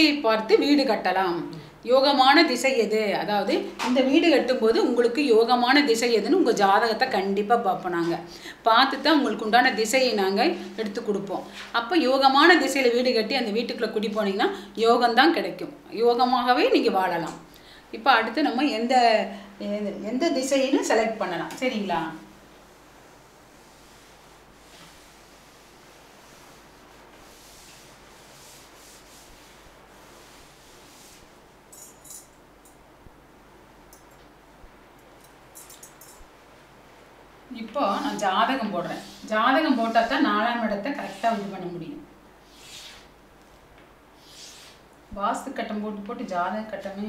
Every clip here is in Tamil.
திசையை பார்த்து வீடு கட்டலாம் யோகமான திசை எது அதாவது இந்த வீடு கட்டும்போது உங்களுக்கு யோகமான திசை எதுன்னு உங்கள் ஜாதகத்தை கண்டிப்பாக பார்ப்போம் நாங்கள் பார்த்து தான் உங்களுக்கு உண்டான திசையை நாங்கள் எடுத்து கொடுப்போம் அப்போ யோகமான திசையில் வீடு கட்டி அந்த வீட்டுக்குள்ளே குடி போனீங்கன்னா யோகம்தான் கிடைக்கும் யோகமாகவே நீங்கள் வாழலாம் இப்போ அடுத்து நம்ம எந்த எந்த- எந்த திசைன்னு செலக்ட் பண்ணலாம் சரிங்களா இப்போ நான் ஜாதகம் போடுறேன் ஜாதகம் போட்டால் தான் நாலாம் இடத்தை கரெக்டாக இது பண்ண முடியும் வாஸ்து கட்டம் போட்டு போட்டு ஜாதக கட்டமே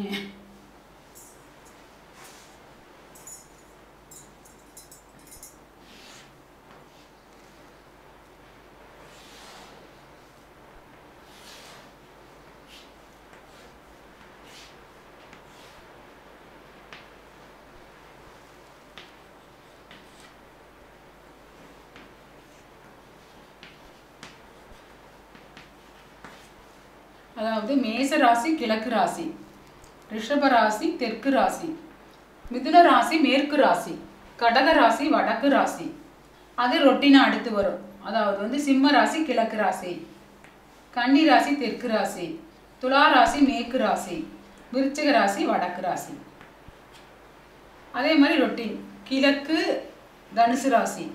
அதாவது மேச ராசி கிழக்கு ராசி ரிஷப ராசி தெற்கு ராசி மிதுன ராசி மேற்கு ராசி கடக ராசி வடக்கு ராசி அது ரொட்டினா அடுத்து வரும் அதாவது வந்து சிம்ம ராசி கிழக்கு ராசி கன்னி ராசி தெற்கு ராசி துலா ராசி மேற்கு ராசி விருச்சிக ராசி வடக்கு ராசி அதே மாதிரி ரொட்டீன் கிழக்கு தனுசு ராசி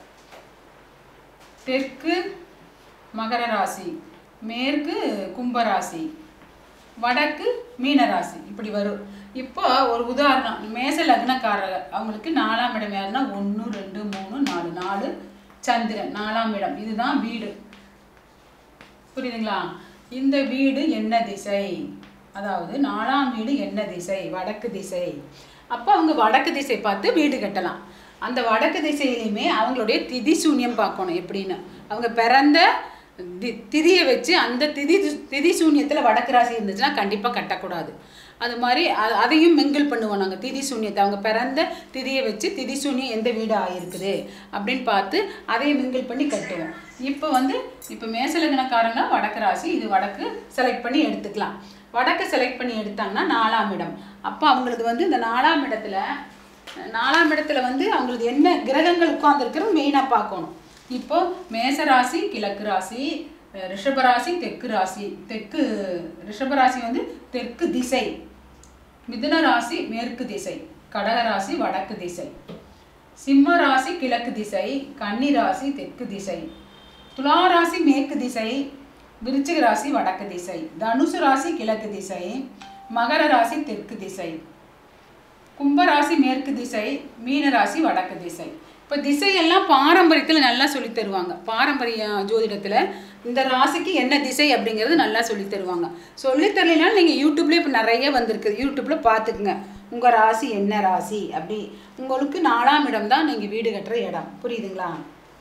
தெற்கு மகர ராசி மேற்கு கும்பராசி வடக்கு மீனராசி இப்படி வரும் இப்போ ஒரு உதாரணம் மேச லக்னக்காரர் அவங்களுக்கு நாலாம் இடம் யாருன்னா ஒன்று ரெண்டு மூணு நாலு நாலு சந்திரன் நாலாம் இடம் இதுதான் வீடு புரியுதுங்களா இந்த வீடு என்ன திசை அதாவது நாலாம் வீடு என்ன திசை வடக்கு திசை அப்போ அவங்க வடக்கு திசை பார்த்து வீடு கட்டலாம் அந்த வடக்கு திசையிலையுமே அவங்களுடைய திதி சூன்யம் பார்க்கணும் எப்படின்னு அவங்க பிறந்த தி திதியை வச்சு அந்த திதி திதி சூன்யத்தில் வடக்கு ராசி இருந்துச்சுன்னா கண்டிப்பாக கட்டக்கூடாது அது மாதிரி அ- அதையும் மிங்கிள் பண்ணுவோம் நாங்கள் திதி சூன்யத்தை அவங்க பிறந்த திதியை வச்சு திதி சூன்யம் எந்த வீடு ஆகிருக்குது அப்படின்னு பார்த்து அதையும் மிங்கிள் பண்ணி கட்டுவோம் இப்போ வந்து இப்போ மேசலகனக்காரங்க வடக்கு ராசி இது வடக்கு செலக்ட் பண்ணி எடுத்துக்கலாம் வடக்கு செலக்ட் பண்ணி எடுத்தாங்கன்னா நாலாம் இடம் அப்போ அவங்களுக்கு வந்து இந்த நாலாம் இடத்துல நாலாம் இடத்துல வந்து அவங்களுக்கு என்ன கிரகங்கள் உட்கார்ந்துருக்குறது மெயினாக பார்க்கணும் இப்போ மேசராசி கிழக்கு ராசி அஹ் ரிஷபராசி தெற்கு ராசி தெற்கு ரிஷபராசி வந்து தெற்கு திசை மிதுன ராசி மேற்கு திசை கடக ராசி வடக்கு திசை சிம்ம ராசி கிழக்கு திசை கன்னி ராசி தெற்கு திசை துலா ராசி மேற்கு திசை விருச்சிக ராசி வடக்கு திசை தனுசு ராசி கிழக்கு திசை மகர ராசி தெற்கு திசை கும்பராசி மேற்கு திசை மீன ராசி வடக்கு திசை இப்போ திசையெல்லாம் பாரம்பரியத்தில் நல்லா சொல்லித் தருவாங்க பாரம்பரிய ஜோதிடத்தில் இந்த ராசிக்கு என்ன திசை அப்படிங்கிறது நல்லா சொல்லித் தருவாங்க சொல்லித் தரலைனாலும் நீங்கள் யூடியூப்லேயே இப்போ நிறைய வந்திருக்கு யூடியூப்பில் பார்த்துக்குங்க உங்கள் ராசி என்ன ராசி அப்படி உங்களுக்கு நாலாம் இடம் தான் நீங்கள் வீடு கட்டுற இடம் புரியுதுங்களா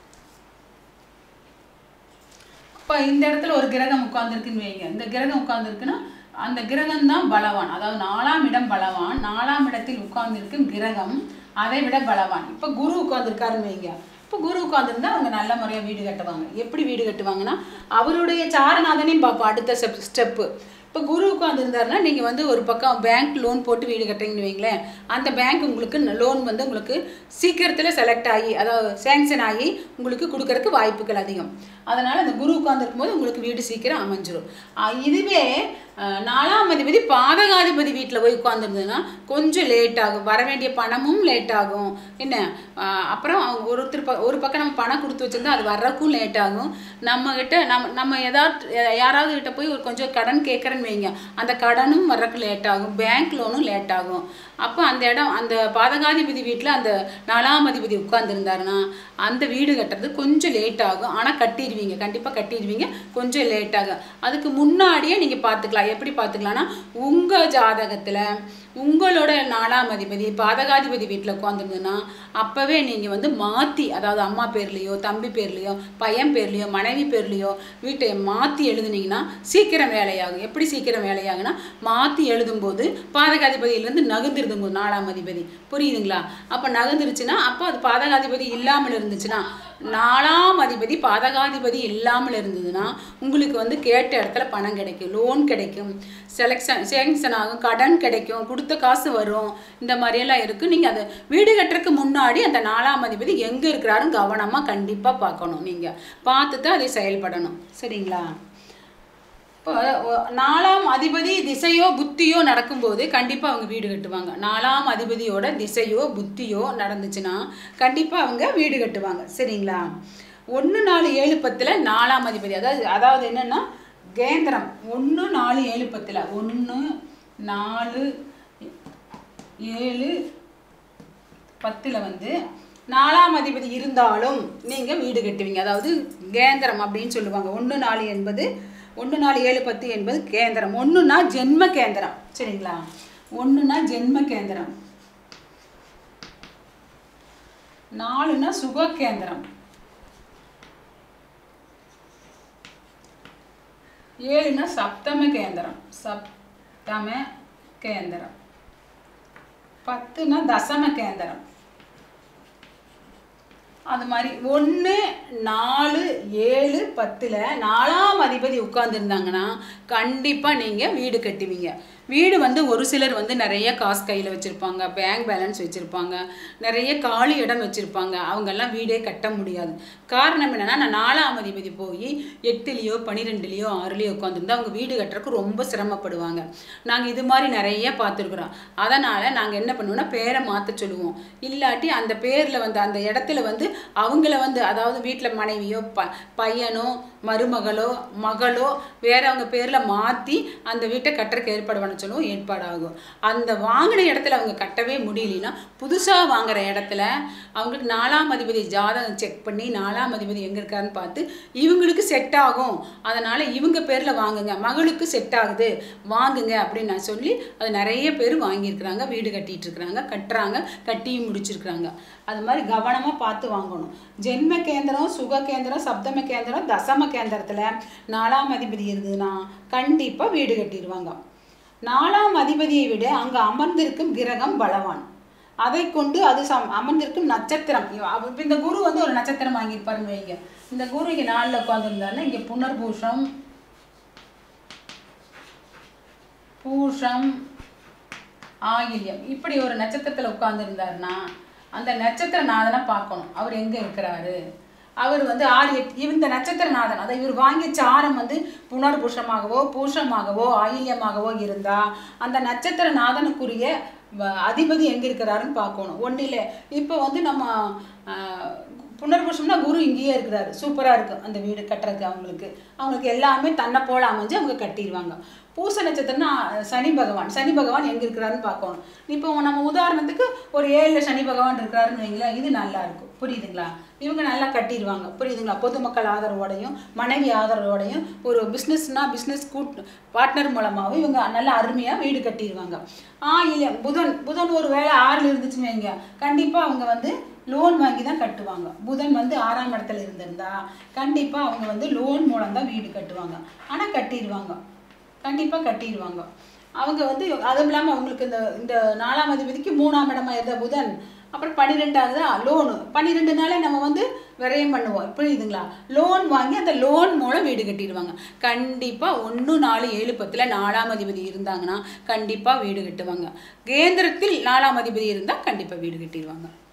இப்போ இந்த இடத்துல ஒரு கிரகம் உட்கார்ந்துருக்குன்னு வைங்க இந்த கிரகம் உட்கார்ந்துருக்குன்னா அந்த கிரகம் தான் பலவான் அதாவது நாலாம் இடம் பலவான் நாலாம் இடத்தில் உட்கார்ந்திருக்கும் கிரகம் அதை விட பலவான் இப்போ குரு உட்கார்ந்துருக்காருன்னு வைங்க இப்போ குரு உட்கார்ந்துருந்தா அவங்க நல்ல முறையாக வீடு கட்டுவாங்க எப்படி வீடு கட்டுவாங்கன்னா அவருடைய சாரநாதனையும் பார்ப்போம் அடுத்த ஸ்டெப் ஸ்டெப்பு இப்போ குரு உட்காந்துருந்தாருன்னா நீங்கள் வந்து ஒரு பக்கம் பேங்க் லோன் போட்டு வீடு கட்டுறீங்கன்னு வைங்களேன் அந்த பேங்க் உங்களுக்கு லோன் வந்து உங்களுக்கு சீக்கிரத்தில் செலக்ட் ஆகி அதாவது சேங்ஷன் ஆகி உங்களுக்கு கொடுக்கறதுக்கு வாய்ப்புகள் அதிகம் அதனால் அந்த குரு உட்காந்துருக்கும் போது உங்களுக்கு வீடு சீக்கிரம் அமைஞ்சிரும் ஆஹ் இதுவே ஆஹ் நாலாம் அதிபதி பாதகாதிபதி வீட்டில் போய் உட்காந்துருந்ததுன்னா கொஞ்சம் லேட் ஆகும் வர வேண்டிய பணமும் லேட் ஆகும் என்ன ஆஹ் அப்புறம் அவங்க ஒருத்தர் ப ஒரு பக்கம் நம்ம பணம் கொடுத்து வச்சிருந்தா அது வர்றதுக்கும் லேட் ஆகும் நம்ம கிட்ட நம்ம நம்ம ஏதாவது யாராவது கிட்ட போய் ஒரு கொஞ்சம் கடன் கேட்குறேன்னு வைங்க அந்த கடனும் வர்றதுக்கு லேட் ஆகும் பேங்க் லோனும் லேட் ஆகும் அப்போ அந்த இடம் அந்த பாதகாதிபதி வீட்டில் அந்த நாலாம் அதிபதி உட்கார்ந்துருந்தாருன்னா அந்த வீடு கட்டுறது கொஞ்சம் லேட் ஆகும் ஆனால் கட்டிடுவீங்க கண்டிப்பாக கட்டிடுவீங்க கொஞ்சம் லேட் ஆகும் அதுக்கு முன்னாடியே நீங்கள் பார்த்துக்கலாம் எப்படி பார்த்துக்கலாம்னா உங்கள் ஜாதகத்தில் உங்களோட நாலாம் அதிபதி பாதகாதிபதி வீட்டில் உட்காந்துருந்ததுன்னா அப்போவே நீங்கள் வந்து மாற்றி அதாவது அம்மா பேர்லேயோ தம்பி பேர்லேயோ பையன் பேர்லேயோ மனைவி பேர்லேயோ வீட்டை மாற்றி எழுதுனீங்கன்னா சீக்கிரம் வேலையாகும் எப்படி சீக்கிரம் வேலையாகுன்னா மாற்றி எழுதும்போது பாதகாதிபதியிலேருந்து நகர்ந்துருதுங்க நாலாம் அதிபதி புரியுதுங்களா அப்போ நகர்ந்துருச்சுன்னா அப்போ அது பாதகாதிபதி இல்லாமல் இருந்துச்சுன்னா நாலாம் அதிபதி பாதகாதிபதி இல்லாமல் இருந்ததுன்னா உங்களுக்கு வந்து கேட்ட இடத்துல பணம் கிடைக்கும் லோன் கிடைக்கும் செலெக்ஷன் சேங்ஷன் ஆகும் கடன் கிடைக்கும் கொடுத்த காசு வரும் இந்த மாதிரியெல்லாம் இருக்குது நீங்கள் அதை வீடு கட்டுறதுக்கு முன்னாடி அந்த நாலாம் அதிபதி எங்கே இருக்கிறாருன்னு கவனமாக கண்டிப்பாக பார்க்கணும் நீங்கள் பார்த்து தான் அதை செயல்படணும் சரிங்களா இப்போ ஒ- நாலாம் அதிபதி திசையோ புத்தியோ நடக்கும்போது கண்டிப்பாக அவங்க வீடு கட்டுவாங்க நாலாம் அதிபதியோட திசையோ புத்தியோ நடந்துச்சுன்னா கண்டிப்பாக அவங்க வீடு கட்டுவாங்க சரிங்களா ஒன்று நாலு ஏழு பத்தில் நாலாம் அதிபதி அதாவது அதாவது என்னென்னா கேந்திரம் ஒன்று நாலு ஏழு பத்தில் ஒன்று நாலு ஏழு பத்தில் வந்து நாலாம் அதிபதி இருந்தாலும் நீங்கள் வீடு கட்டுவீங்க அதாவது கேந்திரம் அப்படின்னு சொல்லுவாங்க ஒன்று நாலு என்பது ஒன்று நாலு ஏழு பத்து என்பது கேந்திரம் ஒன்றுனா ஜென்ம கேந்திரம் சரிங்களா ஒன்றுனா ஜென்ம கேந்திரம் நாலுனா சுக கேந்திரம் ஏழுனா சப்தம கேந்திரம் சப்தம கேந்திரம் பத்துனா தசம கேந்திரம் அது மாதிரி ஒன்று நாலு ஏழு பத்தில் நாலாம் அதிபதி உட்காந்துருந்தாங்கன்னா கண்டிப்பாக நீங்கள் வீடு கட்டுவீங்க வீடு வந்து ஒரு சிலர் வந்து நிறைய காசு கையில் வச்சுருப்பாங்க பேங்க் பேலன்ஸ் வச்சுருப்பாங்க நிறைய காலி இடம் வச்சுருப்பாங்க அவங்கெல்லாம் வீடே கட்ட முடியாது காரணம் என்னென்னா நான் நாலாம் அதிபதி போய் எட்டுலேயோ பன்னிரெண்டுலேயோ ஆறுலேயோ உட்காந்துருந்தா அவங்க வீடு கட்டுறதுக்கு ரொம்ப சிரமப்படுவாங்க நாங்கள் இது மாதிரி நிறைய பார்த்துருக்குறோம் அதனால் நாங்கள் என்ன பண்ணுவோம்னா பேரை மாற்ற சொல்லுவோம் இல்லாட்டி அந்த பேரில் வந்து அந்த இடத்துல வந்து அவங்கள வந்து அதாவது வீட்டில் மனைவியோ ப பையனோ மருமகளோ மகளோ வேறவங்க பேரில் மாற்றி அந்த வீட்டை கட்டுறதுக்கு ஏற்பாடு பண்ண சொல்லுவோம் ஏற்பாடாகும் அந்த வாங்கின இடத்துல அவங்க கட்டவே முடியலனா புதுசாக வாங்குற இடத்துல அவங்களுக்கு நாலாம் அதிபதி ஜாதகம் செக் பண்ணி நாலாம் அதிபதி எங்கே இருக்காருன்னு பார்த்து இவங்களுக்கு செட் ஆகும் அதனால் இவங்க பேரில் வாங்குங்க மகளுக்கு செட் ஆகுது வாங்குங்க அப்படின்னு நான் சொல்லி அது நிறைய பேர் வாங்கியிருக்கிறாங்க வீடு கட்டிட்டு இருக்கிறாங்க கட்டுறாங்க கட்டியும் முடிச்சிருக்கிறாங்க அது மாதிரி கவனமாக பார்த்து வாங்கணும் ஜென்ம கேந்திரம் சுக கேந்திரம் சப்தம கேந்திரம் தசம கேந்திரத்தில் நாலாம் அதிபதி இருந்ததுன்னா கண்டிப்பாக வீடு கட்டிடுவாங்க நாலாம் அதிபதியை விட அங்கே அமர்ந்திருக்கும் கிரகம் பலவான் அதை கொண்டு அது சம் அமர்ந்திருக்கும் நட்சத்திரம் இவ- அவ- இப்ப இந்த குரு வந்து ஒரு நட்சத்திரம் வாங்கியிருப்பாருன்னு வைங்க இந்த குரு இங்கே நாளில் உட்காந்துருந்தாருன்னா இங்கே புனர்பூஷம் பூஷம் ஆயில்யம் இப்படி ஒரு நட்சத்திரத்தில் உட்கார்ந்துருந்தாருன்னா அந்த நட்சத்திர நாதனை பார்க்கணும் அவர் எங்கே இருக்கிறாரு அவர் வந்து ஆறு எட்டு இந்த நட்சத்திரநாதன் அதை இவர் வாங்கிய சாரம் வந்து புனர்பூஷமாகவோ பூஷமாகவோ ஆயில்யமாகவோ இருந்தால் அந்த நட்சத்திரநாதனுக்குரிய வ- அதிபதி எங்கே இருக்கிறாருன்னு பார்க்கணும் ஒன்றும் இல்லை இப்போ வந்து நம்ம ஆஹ், புனர்பூஷம்னா குரு இங்கேயே இருக்கிறாரு சூப்பராக இருக்கும் அந்த வீடு கட்டுறதுக்கு அவங்களுக்கு அவங்களுக்கு எல்லாமே தன்னை போல அமைஞ்சு அவங்க கட்டிடுவாங்க பூச நட்சத்திரம்னா அஹ், சனி பகவான் சனி பகவான் எங்கே இருக்கிறாருன்னு பார்க்கணும் இப்போ நம்ம உதாரணத்துக்கு ஒரு ஏழில் சனி பகவான் இருக்கிறாருன்னு வைங்களேன் இது நல்லா இருக்கும் புரியுதுங்களா இவங்க நல்லா கட்டிடுவாங்க புரியுதுங்களா பொதுமக்கள் ஆதரவோடையும் மனைவி ஆதரவோடையும் ஒரு பிஸ்னஸ்னா பிஸ்னஸ் கூட் பார்ட்னர் மூலமாகவும் இவங்க நல்லா அருமையாக வீடு கட்டிடுவாங்க ஆ இல்லை புதன் புதன் ஒரு வேளை ஆறில் இருந்துச்சுன்னு வைங்க கண்டிப்பாக அவங்க வந்து லோன் வாங்கி தான் கட்டுவாங்க புதன் வந்து ஆறாம் இடத்துல இருந்திருந்தா கண்டிப்பாக அவங்க வந்து லோன் மூலம் தான் வீடு கட்டுவாங்க ஆனால் கட்டிடுவாங்க கண்டிப்பாக கட்டிடுவாங்க அவங்க வந்து அதுவும் இல்லாமல் அவங்களுக்கு இந்த இந்த நாலாம் அதிபதிக்கு மூணாம் இடமா இருந்த புதன் அப்புறம் பன்னிரெண்டாவது லோனு பன்னிரெண்டு நாளே நம்ம வந்து விரயம் பண்ணுவோம் புரியுதுங்களா லோன் வாங்கி அந்த லோன் மூலம் வீடு கட்டிடுவாங்க கண்டிப்பாக ஒன்று நாலு ஏழு பத்தில் நாலாம் அதிபதி இருந்தாங்கன்னா கண்டிப்பாக வீடு கட்டுவாங்க கேந்திரத்தில் நாலாம் அதிபதி இருந்தால் கண்டிப்பாக வீடு கட்டிடுவாங்க